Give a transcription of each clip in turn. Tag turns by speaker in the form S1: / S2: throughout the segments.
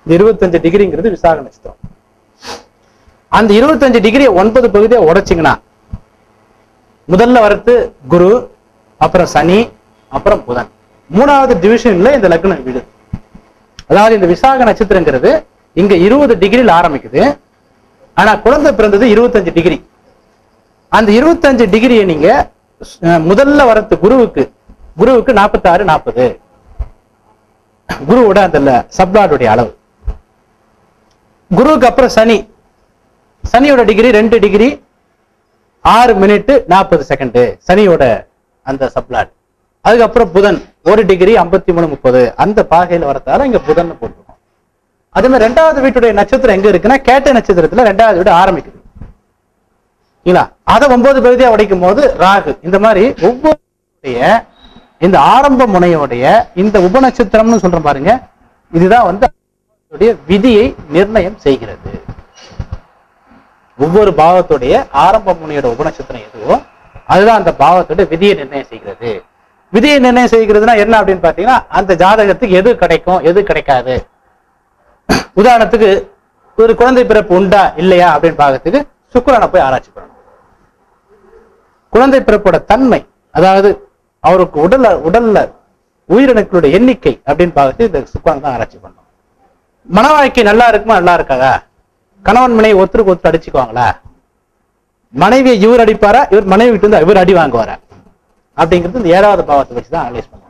S1: இந்த இருபத்தஞ்சு டிகிரிங்கிறது விசாக நட்சத்திரம் அந்த இருபத்தஞ்சு டிகிரியை ஒன்பது பகுதியை உடைச்சிங்கன்னா முதல்ல வரது குரு அப்புறம் சனி அப்புறம் புதன் மூணாவது டிவிஷன்ல இந்த லக்னம் வீடு அதாவது இந்த விசாக நட்சத்திரங்கிறது இங்க இருபது டிகிரியில் ஆரம்பிக்குது ஆனா குழந்தை பிறந்தது இருபத்தஞ்சு டிகிரி அந்த இருபத்தஞ்சு டிகிரியை நீங்க அஹ், முதல்ல வரது குருவுக்கு குருவுக்கு நாற்பத்தாறு நாற்பது குருவோட அந்த சப்ளாடுடைய அளவு குருவுக்கு அப்புறம் சனி சனியோட டிகிரி ரெண்டு டிகிரி ஆறு மினிட் நாற்பது செகண்ட் சனியோட அந்த சப்ளாட் அதுக்கப்புறம் புதன் ஒரு டிகிரி ஐம்பத்தி மூணு முப்பது அந்த பாகையில வரதால இங்க புதன் போட்டுருக்கோம் அதே மாதிரி ரெண்டாவது வீட்டுடைய நட்சத்திரம் எங்க இருக்குன்னா கேட்ட நட்சத்திரத்துல ரெண்டாவது வீடு ஆரம்பிக்குது இல்ல அதை ஒன்பது பகுதியா உடைக்கும் போது ராகு இந்த மாதிரி ஒவ்வொருடைய இந்த ஆரம்ப முனையோடைய இந்த உபநட்சத்திரம்னு சொல்றோம் பாருங்க இதுதான் வந்து அதனுடைய விதியை நிர்ணயம் செய்கிறது ஒவ்வொரு பாவத்துடைய ஆரம்ப முனையோட உபநட்சத்திரம் எதுவோ அதுதான் அந்த பாவத்துடைய விதியை நிர்ணயம் செய்கிறது விதியை நிர்ணயம் செய்கிறதுனா என்ன அப்படின்னு பாத்தீங்கன்னா அந்த ஜாதகத்துக்கு எது கிடைக்கும் எது கிடைக்காது உதாரணத்துக்கு ஒரு குழந்தை பிறப்பு உண்டா இல்லையா அப்படின்னு பார்க்கறதுக்கு சுக்கிரனை போய் ஆராய்ச்சி பண்ணணும் குழந்தை பிறப்போட தன்மை அதாவது அவருக்கு உடல்ல உடல்ல உயிரணுக்களுடைய எண்ணிக்கை அப்படின்னு பார்க்கறது இந்த சுக்கிரன் தான் ஆராய்ச்சி பண்ணணும் மன வாழ்க்கை நல்லா இருக்குமா நல்லா இருக்காதா கணவன் மனைவி ஒருத்தருக்கு ஒருத்தர் அடிச்சுக்குவாங்களா மனைவியை இவர் அடிப்பாரா இவர் மனைவி விட்டு வந்து இவர் அடி வாங்குவாரா அப்படிங்கிறது இந்த ஏழாவது பாவத்தை வச்சு தான் அனலைஸ் பண்ணுவாங்க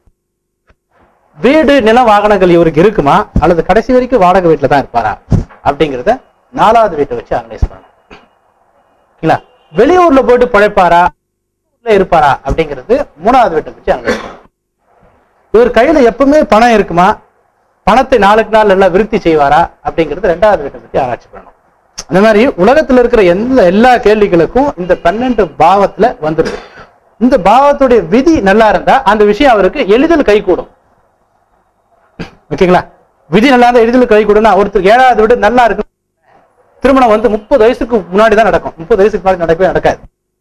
S1: வீடு நில வாகனங்கள் இவருக்கு இருக்குமா அல்லது கடைசி வரைக்கும் வாடகை வீட்டுல தான் இருப்பாரா அப்படிங்கிறத நாலாவது வீட்டை வச்சு அனலைஸ் பண்ணணும் இல்ல வெளியூர்ல போயிட்டு பழைப்பாரா ஊர்ல இருப்பாரா அப்படிங்கிறது மூணாவது வீட்டை வச்சு அனலைஸ் பண்ணணும் இவர் கையில எப்பவுமே பணம் இருக்குமா பணத்தை நாளுக்கு நாள் எல்லாம் விருத்தி செய்வாரா அப்படிங்கிறது ரெண்டாவது வீட்டை பத்தி ஆராய்ச்சி பண்ணணும் அந்த மாதிரி உலகத்துல இருக்கிற எந்த எல்லா கேள்விகளுக்கும் இந்த பன்னெண்டு பாவத்துல வந்துருது இந்த பாவத்துடைய விதி நல்லா இருந்தா அந்த விஷயம் அவருக்கு எளிதில் கைகூடும் ஓகேங்களா விதி நல்லா இருந்தா எளிதில் கைகூடும்னா ஒருத்தர் ஏழாவது வீடு நல்லா இருக்கு திருமணம் வந்து முப்பது வயசுக்கு முன்னாடி தான் நடக்கும் முப்பது வயசுக்கு முன்னாடி நடக்கவே நடக்காது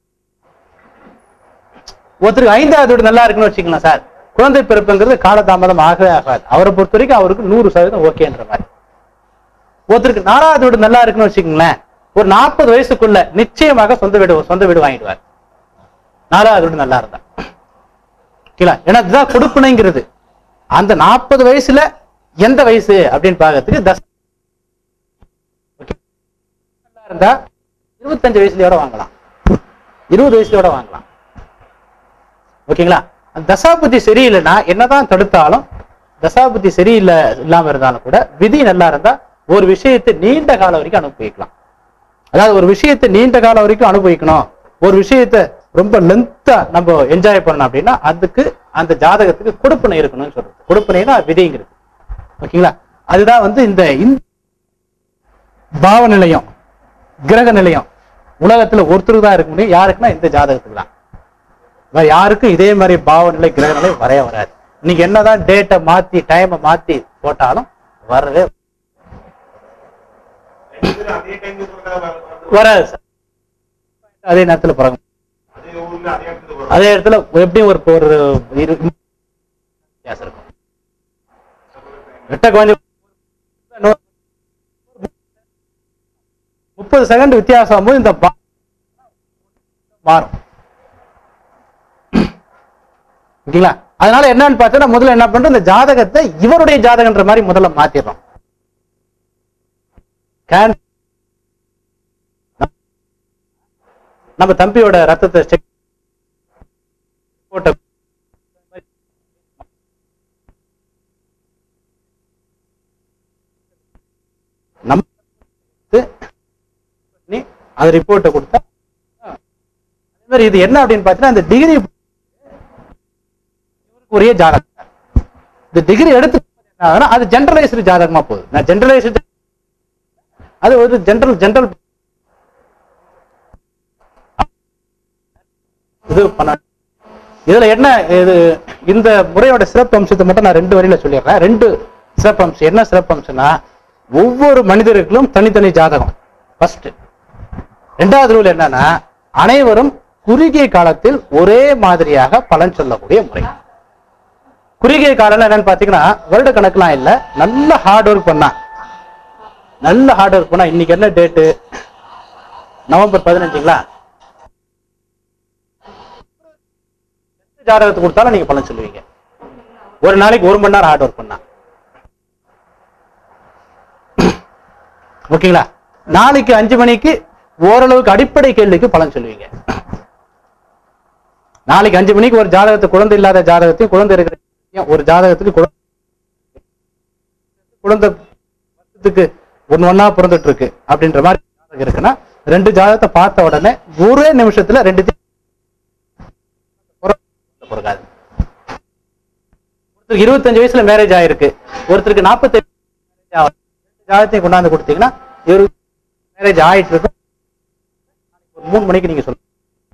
S1: ஒருத்தருக்கு ஐந்தாவது வீடு நல்லா இருக்குன்னு வச்சுக்கலாம் சார் குழந்தை பிறப்புங்கிறது காலதாமதம் ஆகவே ஆகாது அவரை பொறுத்த வரைக்கும் அவருக்கு நூறு சதவீதம் ஓகேன்ற மாதிரி ஒருத்தருக்கு நாலாவது வீடு நல்லா இருக்குன்னு வச்சுக்கோங்களேன் ஒரு நாற்பது வயசுக்குள்ள நிச்சயமாக சொந்த வீடு சொந்த வீடு வாங்கிடுவார் நாலாவது வீடு நல்லா இருந்தா ஓகேங்களா ஏன்னா இதுதான் கொடுப்பனைங்கிறது அந்த நாற்பது வயசுல எந்த வயசு அப்படின்னு பார்க்கறதுக்கு தச Okay. நல்லா இருந்தா இருபத்தஞ்சு வயசுலயோட வாங்கலாம் இருபது வயசுலயோட வாங்கலாம் ஓகேங்களா அந்த தசாபுத்தி சரியில்லைன்னா என்னதான் தடுத்தாலும் தசாபுத்தி சரியில்லை இல்லாம இருந்தாலும் கூட விதி நல்லா இருந்தா ஒரு விஷயத்தை நீண்ட காலம் வரைக்கும் அனுபவிக்கலாம் அதாவது ஒரு விஷயத்தை நீண்ட காலம் வரைக்கும் அனுபவிக்கணும் ஒரு விஷயத்தை ரொம்ப லென்த்தா நம்ம என்ஜாய் பண்ணணும் அப்படின்னா அதுக்கு அந்த ஜாதகத்துக்கு கொடுப்பனை இருக்கணும்னு சொல்றது கொடுப்பனைனா விதிங்கிறது ஓகேங்களா அதுதான் வந்து இந்த இந்த பாவ நிலையம் கிரக நிலையம் உலகத்துல ஒருத்தருக்கு தான் இருக்க முடியும் யாருக்குன்னா இந்த ஜாதகத்துக்கு தான் வேற யாருக்கும் இதே மாதிரி பாவ நிலை கிரக நிலை வரைய வராது நீங்க என்னதான் டேட்டை மாத்தி டைமை மாத்தி போட்டாலும் வரவே
S2: அதே டைம்
S1: வராது சார் அதே நேரத்துல பிறகு
S2: அதே ஊர்ல அதே இடத்துல வரும்
S1: அதே இடத்துல எப்படியும் ஒரு ஒரு இரு- வித்தியாசம் இருக்கும் வெட்ட கொஞ்சம் முப்பது செகண்ட் வித்தியாசம் ஆகும்போது இந்த பா- மாறும் ஓகேங்களா அதனால என்னன்னு பார்த்தா முதல்ல என்ன பண்றோம் இந்த ஜாதகத்தை இவருடைய ஜாதகன்ற மாதிரி முதல்ல மாத்திடுறோம் Can- நம்ம தம்பியோட ரத்தத்தை செக் போட்ட நம்ம பண்ணி அது ரிப்போர்ட்டை கொடுத்தா அதே மாதிரி இது என்ன அப்படின்னு பார்த்தீங்கன்னா இந்த டிகிரி ஒரே ஜாதகம் இந்த டிகிரி எடுத்து என்ன ஆகுதுன்னா, அது ஜென்ரலைஸ்டு ஜாதகமா போகுது நான் ஜென்ரலைஸ்டு அது ஒரு ஜென்ரல் ஜென்ரல் இது பண்ண இதுல என்ன இது இந்த முறையோட சிறப்பு அம்சத்தை மட்டும் நான் ரெண்டு வரியில சொல்லிடுறேன் ரெண்டு சிறப்பு அம்சம் என்ன சிறப்பு அம்சம்னா ஒவ்வொரு மனிதருக்கும் தனித்தனி ஜாதகம் ஃபர்ஸ்ட் ரெண்டாவது ரூல் என்னன்னா அனைவரும் குறுகிய காலத்தில் ஒரே மாதிரியாக பலன் சொல்லக்கூடிய முறை குறுகிய காலம் என்னன்னு பாத்தீங்கன்னா வருட கணக்குலாம் இல்ல நல்ல ஹார்ட் ஒர்க் பண்ணான் நல்ல ஹார்ட் ஒர்க் பண்ணா இன்னைக்கு என்ன டேட்டு நவம்பர் பதினஞ்சுங்களா எந்த ஜாதகத்தை கொடுத்தாலும் நீங்க பலன் சொல்லுவீங்க ஒரு நாளைக்கு ஒரு மணி நேரம் ஹார்ட் ஒர்க் பண்ணா ஓகேங்களா நாளைக்கு அஞ்சு மணிக்கு ஓரளவுக்கு அடிப்படை கேள்விக்கு பலன் சொல்லுவீங்க நாளைக்கு அஞ்சு மணிக்கு ஒரு ஜாதகத்தை குழந்தை இல்லாத ஜாதகத்தையும் குழந்தை இருக்கிற ஒரு ஜாதகத்துக்கு குழந்தை குழந்தை வருஷத்துக்கு ஒன்னு ஒன்னா பிறந்துட்டு இருக்கு அப்படின்ற மாதிரி ஜாதகம் இருக்குன்னா ரெண்டு ஜாதகத்தை பார்த்த உடனே ஒரே நிமிஷத்துல ரெண்டு பிறக்காது ஒருத்தருக்கு இருபத்தஞ்சு வயசுல மேரேஜ் ஆயிருக்கு ஒருத்தருக்கு நாற்பத்தெட்டு ஜாதகத்தையும் கொண்டாந்து கொடுத்தீங்கன்னா இவரு மேரேஜ் ஆயிட்டு இருக்கு ஒரு மூணு மணிக்கு நீங்க சொல்லுங்க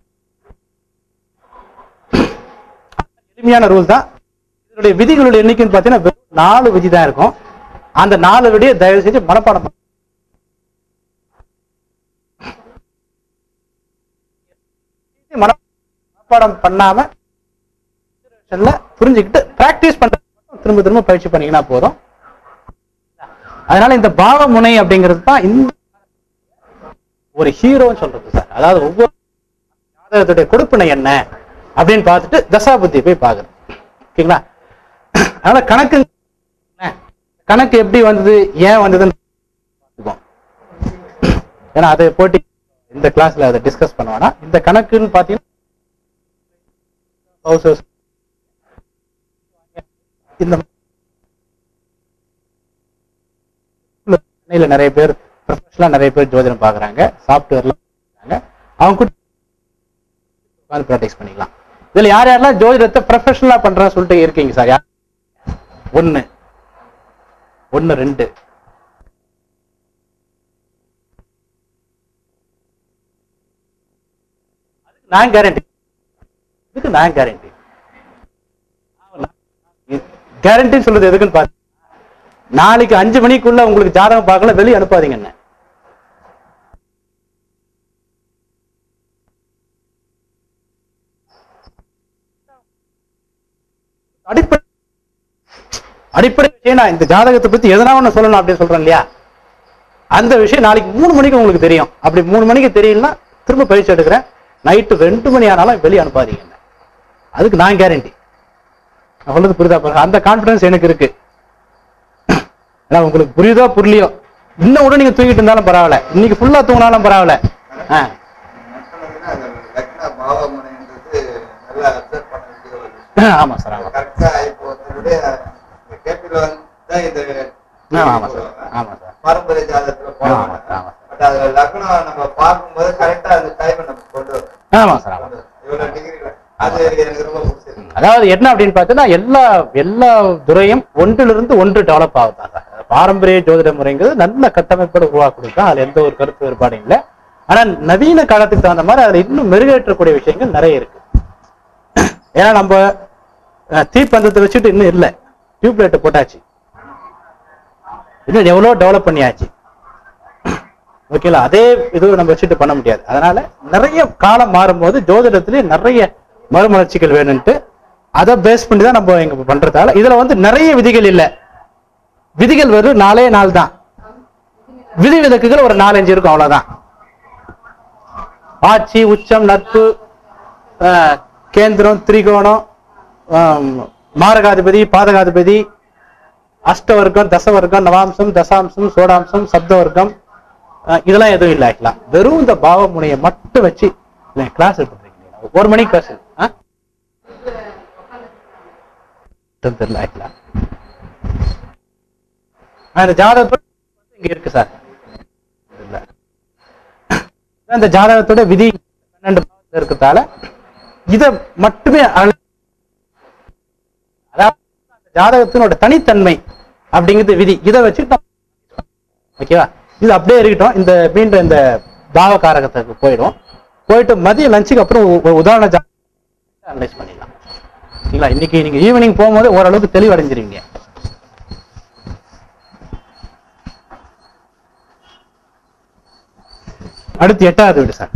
S1: எளிமையான ரூல் தான் இதனுடைய விதிகளுடைய எண்ணிக்கைன்னு பார்த்தீங்கன்னா வெறும் நாலு விதி தான் இருக்கும் அந்த நாலு விடிய தயவு செஞ்சு மனப்பாடம் பண்ணு. மன- மனப்பாடம் பண்ணாம ல புரிஞ்சுக்கிட்டு பிராக்டிஸ் பண்றது மட்டும் திரும்ப திரும்ப பயிற்சி பண்ணீங்கன்னா போதும் அதனால இந்த பாவ முனை அப்படிங்கிறது தான் இந்த ஒரு ஹீரோன்னு சொல்றது சார் அதாவது ஒவ்வொரு ஜாதகத்துடைய கொடுப்பினை என்ன அப்படின்னு பார்த்துட்டு தசாபுத்தி போய் பாக்குறது ஓகேங்களா அதனால கணக்கு கணக்கு எப்படி வந்தது ஏன் வந்ததுன்னு பார்த்துக்குவோம். ஏன்னா அதை போட்டி இந்த கிளாஸ்ல அதை டிஸ்கஸ் பண்ண வேணாம் இந்த கணக்குன்னு பாத்தீங்கன்னா houses இந்த சென்னையில நிறைய பேர் ப்ரொஃபஷனலா நிறைய பேர் ஜோதிடம் பாக்குறாங்க சாஃப்ட்வேர்லாம் பாக்குறாங்க அவங்க கூட உட்காந்து ப்ராக்டிஸ் பண்ணிக்கலாம் இதுல யார் யாரெல்லாம் ஜோதிடத்தை ப்ரொஃபஷனலா பண்றேன்னு சொல்லிட்டு இருக்கீங்க சார் யார் ஒண்ணு ஒண்ணு ரெண்டு அதுக்கு நான் கேரண்டி இதுக்கு நான் கேரண்டி கேரண்டி சொல்றது எதுக்குன்னு பாத்து நாளைக்கு அஞ்சு மணிக்குள்ள உங்களுக்கு ஜாதகம் பார்க்கல வெளியே அனுப்பாதீங்க என்ன அடிப்படை அடிப்படை விஷயம் நான் இந்த ஜாதகத்தை பத்தி எதனா ஒண்ணு சொல்லணும் அப்படின்னு சொல்றேன் இல்லையா அந்த விஷயம் நாளைக்கு மூணு மணிக்கு உங்களுக்கு தெரியும் அப்படி மூணு மணிக்கு தெரியலன்னா திரும்ப பயிற்சி எடுக்கிறேன் நைட்டு ரெண்டு மணி ஆனாலும் வெளியே அனுப்பாதீங்க என்ன. அதுக்கு நான் கேரண்டி நான் சொல்றது புரியுதா பாருங்க அந்த கான்பிடன்ஸ் எனக்கு இருக்கு ஏன்னா உங்களுக்கு புரியுதோ புரியலையோ இன்னும் கூட நீங்க தூங்கிட்டு இருந்தாலும் பரவாயில்ல இன்னைக்கு ஃபுல்லா தூங்கினாலும் பரவாயில்ல ஆ
S3: சொன்னதுன்னா அந்த லக்ன பாவமனைன்றது நல்லா அப்சர்வ் பண்ண வேண்டிய ஒரு விஷயம்
S1: ஆமா சார் ஆமா
S3: கரெக்டா இப்போ ஒருத்தருடைய இந்த கேபிள் வந்து இந்த
S1: ஆமா, ஆமா சார் ஆமா சார்
S3: பாரம்பரிய ஜாதகத்துல
S1: ஆமா, ஆமா,
S3: போடுவாங்க
S1: ஆமா.
S3: பட் அதுல லக்னம் நம்ம பார்க்கும்போது கரெக்டா அந்த டைமை நம்ம கொண்டு வரணும்
S1: ஆமா சார் ஆமா
S3: இவ்வளவு டிகிரில அது எனக்கு ரொம்ப பிடிச்சிருக்கு
S1: அதாவது என்ன அப்படின்னு பார்த்தீங்கன்னா எல்லா எல்லா துறையும் ஒன்றிலிருந்து ஒன்று டெவலப் ஆகுதாங்க பாரம்பரிய ஜோதிட முறைங்கிறது நல்ல கட்டமைப்போட உருவாக்குறது தான் அதுல எந்த ஒரு கருத்து வேறுபாடும் இல்லை ஆனா நவீன காலத்துக்கு தகுந்த மாதிரி அதுல இன்னும் மெருகேற்றக்கூடிய விஷயங்கள் நிறைய இருக்கு ஏன்னா நம்ம அஹ், தீப்பந்தத்தை வச்சுட்டு இன்னும் இல்லை டியூப்லைட்டை போட்டாச்சு இன்னும் எவ்வளோ டெவலப் பண்ணியாச்சு ஓகேங்களா அதே இது நம்ம வச்சுட்டு பண்ண முடியாது அதனால நிறைய காலம் மாறும்போது ஜோதிடத்திலேயே நிறைய மறுமலர்ச்சிகள் வேணும்ட்டு அதை பேஸ் பண்ணி தான் நம்ம இங்க பண்றதால இதுல வந்து நிறைய விதிகள் இல்ல விதிகள் வெறும் நாலே நாள் தான் விதி விலக்குகள் ஒரு நாலஞ்சு இருக்கும் அவ்வளவுதான் ஆட்சி உச்சம் நட்பு ஆஹ், கேந்திரம் திரிகோணம் ஆம், மாரகாதிபதி பாதகாதிபதி அஷ்டவர்க்கம் தசவர்க்கம் நவாம்சம் தசாம்சம் சோடாம்சம் சப்தவர்க்கம் அஹ் இதெல்லாம் எதுவும் இல்லை ஆக்சுவலா வெறும் இந்த பாவ முனையை மட்டும் வச்சு கிளாஸ் எடுத்துருக்கீங்க ஒரு மணிக்கு கிளாஸ் தெரியல ஆக்சுவலா அந்த ஜாதகத்தோட இங்க இருக்கு சார் இல்ல இந்த ஜாதகத்தோட விதி பன்னெண்டு பாவத்துல இருக்கிறதால இத மட்டுமே அழ- அதாவது அந்த ஜாதகத்தினோட தனித்தன்மை அப்படிங்கிறது விதி இதை வச்சு ஓகேவா இது அப்படியே இருக்கட்டும் இந்த மீண்டும் இந்த பாவகாரகத்துக்கு போயிடும் போயிட்டு மதியம் லஞ்சுக்கு அப்புறம் ஒ- ஒரு உதாரண அனலைஸ் பண்ணிடலாம் சரிங்களா இன்னைக்கு நீங்க ஈவினிங் போகும்போது ஓரளவுக்கு தெளிவடைஞ்சிருவீங்க அடுத்து எட்டாவது வீடு சார்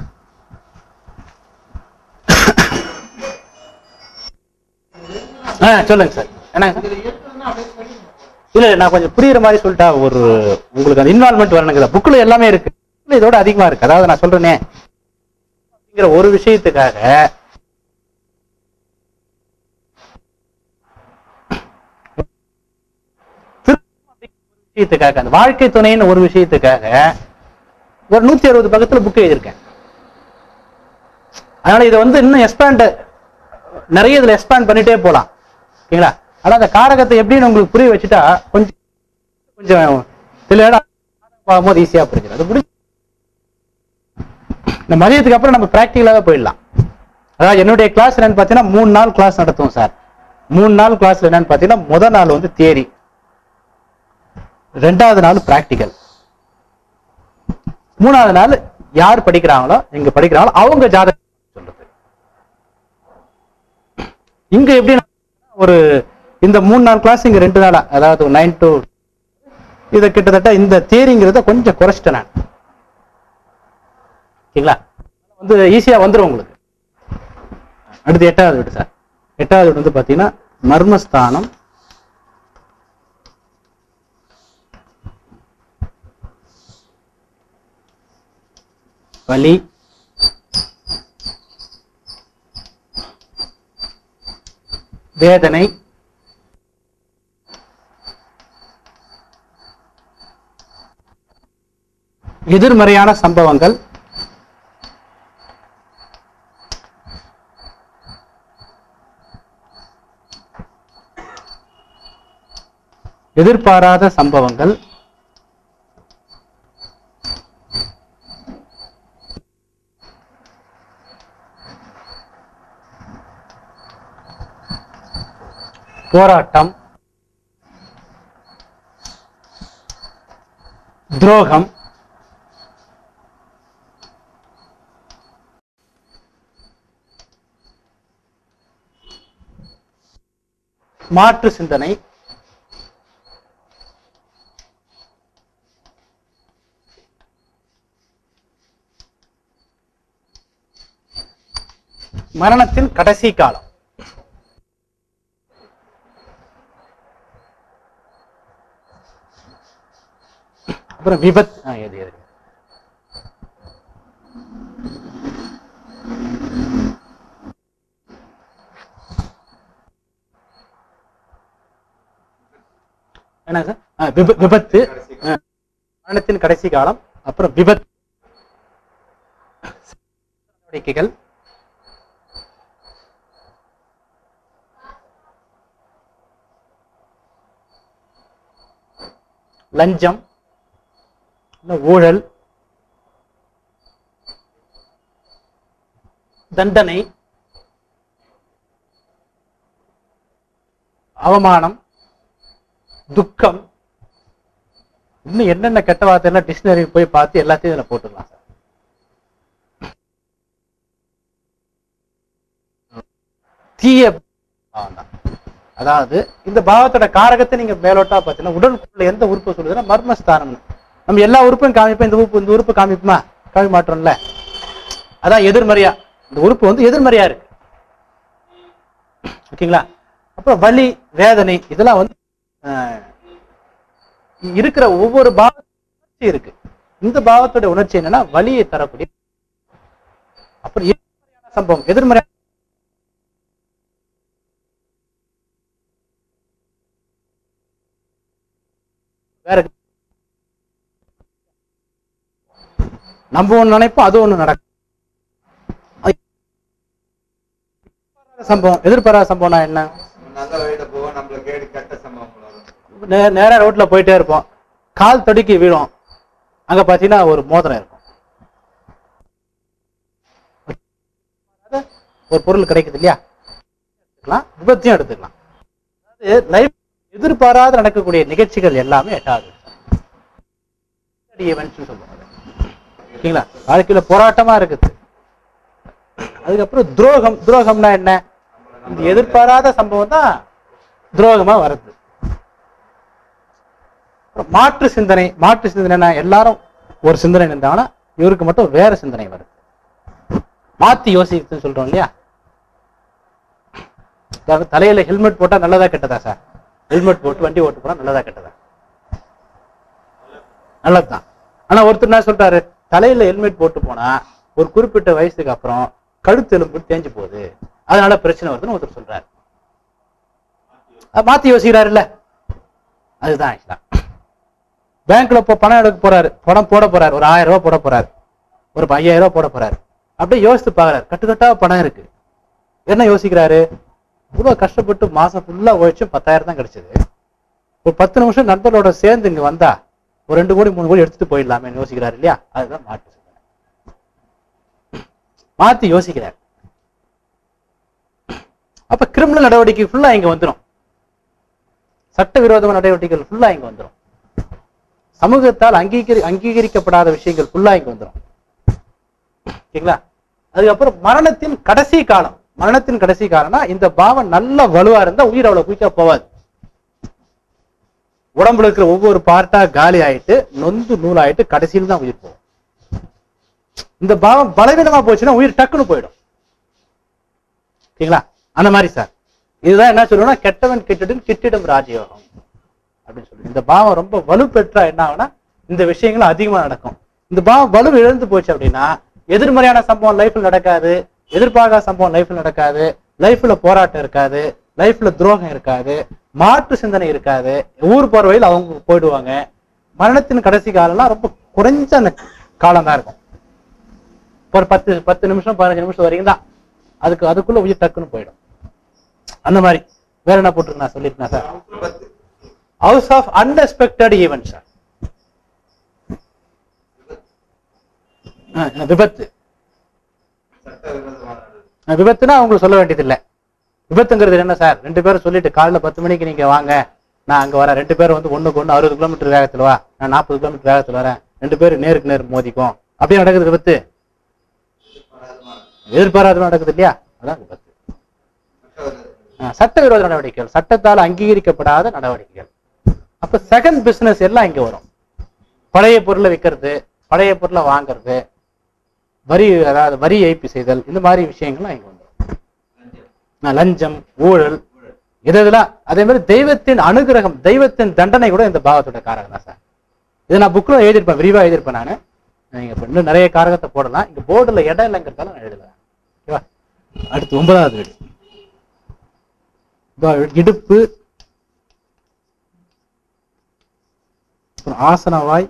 S1: ஆ சொல்லுங்க சார் என்ன இல்ல இல்ல, நான் கொஞ்சம் புரியுற மாதிரி சொல்லிட்டா ஒரு உங்களுக்கு அந்த இன்வால்மெண்ட் வரணுங்கிற புக்ல எல்லாமே இருக்கு bookல இதோட அதிகமா இருக்கு அதாவது நான் சொல்றேனே அப்படிங்கிற ஒரு விஷயத்துக்காக திருமணம் அப்படிங்கிற ஒரு விஷயத்துக்காக அந்த வாழ்க்கை துணைன்னு ஒரு விஷயத்துக்காக ஒரு நூத்தி அறுபது பக்கத்துல புக் எழுதியிருக்கேன் அதனால இதை வந்து இன்னும் எக்ஸ்பேண்ட் நிறைய இதுல எக்ஸ்பேண்ட் பண்ணிட்டே போலாம் ஓகேங்களா ஆனா அந்த காரகத்தை எப்படின்னு உங்களுக்கு புரிய வச்சுட்டா கொஞ்சம் கொஞ்சம் தெளிவான பார்க்கும்போது ஈஸியா புரிஞ்சிடும் அது புரிஞ்சு இந்த மதியத்துக்கு அப்புறம் நம்ம பிராக்டிகலாவே போயிடலாம் அதாவது என்னுடைய கிளாஸ் என்னன்னு பார்த்தீங்கன்னா மூணு நாள் கிளாஸ் நடத்துவோம் சார் மூணு நாள் கிளாஸ்ல என்னன்னு பார்த்தீங்கன்னா முதல் நாள் வந்து தியரி ரெண்டாவது நாள் பிராக்டிக்கல் மூணாவது நாள் யார் படிக்கிறாங்களோ இங்க படிக்கிறாங்களோ அவங்க ஜாதகம் சொல்றது இங்க எப்படி ஒரு இந்த மூணு நாள் கிளாஸ் இங்க ரெண்டு நாளா அதாவது நைன் டு இதை கிட்டத்தட்ட இந்த தியரிங்கிறத கொஞ்சம் குறைச்சிட்டேன் நான் ஓகேங்களா வந்து ஈஸியா வந்துரும் உங்களுக்கு அடுத்து எட்டாவது வீடு சார் எட்டாவது வீடு வந்து பாத்தீங்கன்னா மர்மஸ்தானம் வலி வேதனை எதிர்மறையான சம்பவங்கள் எதிர்பாராத சம்பவங்கள் போராட்டம் துரோகம் மாற்று சிந்தனை மரணத்தின் கடைசி காலம் அப்புறம் விபத் ஆ, எது எது என்ன சார் ஆ, விப- விபத்து ஆ, மரணத்தின் கடைசி காலம் அப்புறம் விபத்து நடவடிக்கைகள் லஞ்சம் இல்ல ஊழல் தண்டனை அவமானம் துக்கம் இன்னும் என்னென்ன கெட்ட வார்த்தை எல்லாம் டிக்ஷனரி போய் பார்த்து எல்லாத்தையும் இதுல போட்டுடலாம் சார் தீய பாவம் தான். அதாவது இந்த பாவத்தோட காரகத்தை நீங்க மேலோட்டா பார்த்தீங்கன்னா உடலுக்குள்ள எந்த உறுப்பு சொல்லுதுன்னா மர்மஸ்தானம்னு நம்ம எல்லா உறுப்பையும் காமிப்போம் இந்த உறுப்பு இந்த உறுப்பு காமிப்போமா காமி மாட்டோம்ல அதான் எதிர்மறையா இந்த உறுப்பு வந்து எதிர்மறையா இருக்கு ஓகேங்களா அப்புறம் வலி வேதனை இதெல்லாம் வந்து ஆஹ், இருக்கிற ஒவ்வொரு பாவத்துக்கும் உணர்ச்சி இருக்கு இந்த பாவத்தோட உணர்ச்சி என்னன்னா வலியை தரக்கூடிய அப்புறம் எதிர்மறையான சம்பவம் எதிர்மறை வேற நம்ம ஒண்ணு நினைப்போம் அது ஒண்ணு நடக்கும் அது எதிர்பாராத சம்பவம் எதிர்பாராத சம்பவம்னா என்ன
S3: நல்ல வழியில போவோம் நம்மள கேடு கெட்ட சம்பவம் வரும்
S1: நே- நேரா ரோட்ல போயிட்டே இருப்போம் கால் தடுக்கி விழும் அங்க பாத்தீங்கன்னா ஒரு மோதிரம் இருக்கும் ஒரு பொருள் கிடைக்குது இல்லையா எடுத்துக்கலாம் விபத்தையும் எடுத்துக்கலாம் அதாவது லைஃப் எதிர்பாராத நடக்கக்கூடிய நிகழ்ச்சிகள் எல்லாமே எட்டாவது ஈவெண்ட்ஸ் சொல்லுவாங்க ஓகேங்களா வாழ்க்கையில போராட்டமா இருக்குது அதுக்கப்புறம் துரோகம் துரோகம்னா என்ன இந்த எதிர்பாராத சம்பவம் தான் துரோகமா வருது அப்புறம் மாற்று சிந்தனை மாற்று சிந்தனைனா எல்லாரும் ஒரு சிந்தனை இருந்தாங்கன்னா இவருக்கு மட்டும் வேற சிந்தனை வருது மாத்தி யோசிக்குதுன்னு சொல்றோம் இல்லையா அதாவது தலையில ஹெல்மெட் போட்டா நல்லதா கெட்டதா சார் ஹெல்மெட் போட்டு வண்டி ஓட்டு போனா நல்லதா கெட்டதா நல்லதுதான் ஆனா ஒருத்தர் என்ன சொல்றாரு தலையில ஹெல்மெட் போட்டு போனா ஒரு குறிப்பிட்ட வயசுக்கு அப்புறம் கழுத்து எலும்பு தேஞ்சு போகுது அதனால பிரச்சனை வருதுன்னு ஒருத்தர் சொல்றாரு அது மாத்தி யோசிக்கிறாருல்ல அதுதான் ஆக்சுவலா பேங்க்ல இப்போ பணம் எடுக்க போறாரு பணம் போட போறாரு ஒரு ஆயிரம் ரூபாய் போட போறாரு ஒரு ஐயாயிரம் ரூபாய் போட போறாரு அப்படியே யோசித்து பாக்குறாரு கட்டுக்கட்டா பணம் இருக்கு என்ன யோசிக்கிறாரு இவ்வளவு கஷ்டப்பட்டு மாசம் ஃபுல்லா உழைச்சு பத்தாயிரம் தான் கிடைச்சது ஒரு பத்து நிமிஷம் நண்பர்களோட சேர்ந்து இங்க வந்தா ஒரு ரெண்டு கோடி மூணு கோடி எடுத்துட்டு போயிடலாமே யோசிக்கிறாரு இல்லையா அதுதான் மாற்று சிந்தனை. மாத்தி யோசிக்கிறார் அப்ப கிரிமினல் நடவடிக்கை ஃபுல்லா இங்க வந்துடும் சட்டவிரோத நடவடிக்கைகள் ஃபுல்லா இங்க வந்துடும் சமூகத்தால் அங்கீகரி அங்கீகரிக்கப்படாத விஷயங்கள் ஃபுல்லா இங்க வந்துடும் ஓகேங்களா அதுக்கப்புறம் மரணத்தின் கடைசி காலம் மரணத்தின் கடைசி காலம்னா இந்த பாவம் நல்ல வலுவா இருந்தா உயிர் அவ்வளவு குயிக்கா போவாது உடம்புல இருக்கிற ஒவ்வொரு பார்ட்டா காலி ஆயிட்டு நொந்து நூலாயிட்டு கடைசியில் தான் உயிர் போகும் இந்த பாவம் பலவீனமா போச்சுன்னா உயிர் டக்குன்னு போயிடும் ஓகேங்களா அந்த மாதிரி சார் இதுதான் என்ன சொல்லுவோம்னா கெட்டவன் கெட்டிடும் கிட்டிடும் ராஜயோகம் அப்படின்னு சொல்லி இந்த பாவம் ரொம்ப வலுப்பெற்றா என்ன ஆகும்னா இந்த விஷயங்கள் அதிகமா நடக்கும் இந்த பாவம் வலு இழந்து போச்சு அப்படின்னா எதிர்மறையான சம்பவம் லைஃப்ல நடக்காது எதிர்பார்க்காத சம்பவம் லைஃப்ல நடக்காது லைஃப்ல போராட்டம் இருக்காது லைஃப்ல துரோகம் இருக்காது மாற்று சிந்தனை இருக்காது ஊர் போற வழியில் அவங்க போயிடுவாங்க மரணத்தின் கடைசி காலம்லாம் ரொம்ப குறைஞ்ச அந்த காலம் தான் இருக்கும் ஒரு பத்து பத்து நிமிஷம் பதினஞ்சு நிமிஷம் வரைக்கும் தான் அதுக்கு அதுக்குள்ள உயிர் டக்குன்னு போயிடும் அந்த மாதிரி வேற என்ன போட்டிருக்கு நான் சொல்லியிருக்கேன் சார்
S3: விபத்து
S1: house of unexpected event sir விபத்து
S3: சட்டவிரோதமான
S1: அஹ் விபத்துனா உங்களுக்கு சொல்ல வேண்டியதில்லை விபத்துங்கிறது என்ன சார் ரெண்டு பேரும் சொல்லிட்டு காலைல பத்து மணிக்கு நீங்க வாங்க நான் அங்க வரேன் ரெண்டு பேரும் வந்து ஒண்ணுக்கு ஒண்ணு அறுபது கிலோமீட்டர் வேகத்துல வா நான் நாற்பது கிலோமீட்டர் வேகத்துல வரேன் ரெண்டு பேரும் நேருக்கு நேர் மோதிக்கும் அப்படியே நடக்குது விபத்து எதிர்பாராத நடக்குது இல்லையா அதான் விபத்து
S3: சட்டவிரோதம்
S1: அஹ் சட்டவிரோத நடவடிக்கைகள் சட்டத்தால் அங்கீகரிக்கப்படாத நடவடிக்கைகள் அப்ப செகண்ட் பிசினஸ் எல்லாம் இங்க வரும் பழைய பொருளை விற்கிறது பழைய பொருளை வாங்குறது வரி அதாவது வரி ஏய்ப்பு செய்தல் இந்த மாதிரி விஷயங்கள்லாம் இங்க வந்துடும் அஹ் லஞ்சம் ஊழல் இது இதெல்லாம் அதே மாதிரி தெய்வத்தின் அனுகிரகம் தெய்வத்தின் தண்டனை கூட இந்த பாவத்தோட காரகம் தான் சார் இதை நான் புக்கில் எழுதியிருப்பேன் விரிவா எழுதியிருப்பேன் நான் நீங்க இப்ப இன்னும் நிறைய காரகத்தை போடலாம் இங்க போர்டுல இடம் இல்லைங்கிறதால நான் எழுதல ஓகேவா அடுத்து ஒன்பதாவது வீடு இதோ இடுப்பு அப்புறம் ஆசனவாய்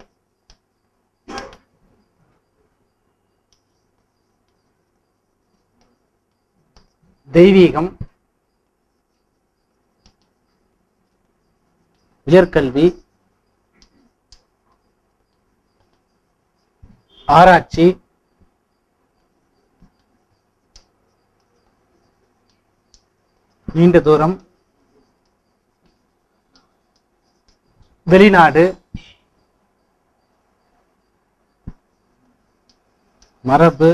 S1: தெய்வீகம் உயர்கல்வி ஆராய்ச்சி நீண்ட தூரம் வெளிநாடு மரபு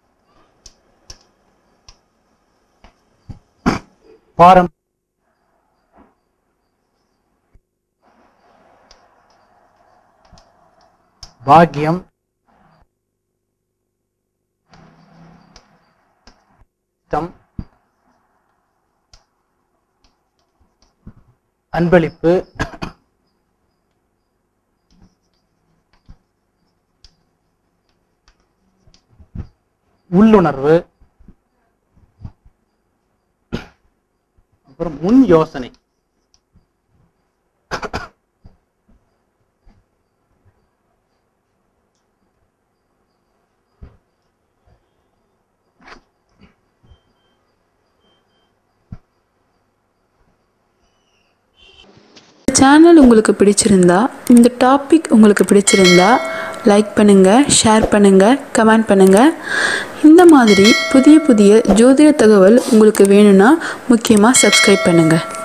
S1: பாரம் பாக்கியம் இஷ்டம், அன்பளிப்பு உள்ளுணர்வு அப்புறம் முன் யோசனை
S4: சேனல் உங்களுக்கு பிடிச்சிருந்தா இந்த டாபிக் உங்களுக்கு பிடிச்சிருந்தா லைக் பண்ணுங்கள் ஷேர் பண்ணுங்கள் கமெண்ட் பண்ணுங்கள் இந்த மாதிரி புதிய புதிய ஜோதிட தகவல் உங்களுக்கு வேணும்னா முக்கியமாக சப்ஸ்கிரைப் பண்ணுங்கள்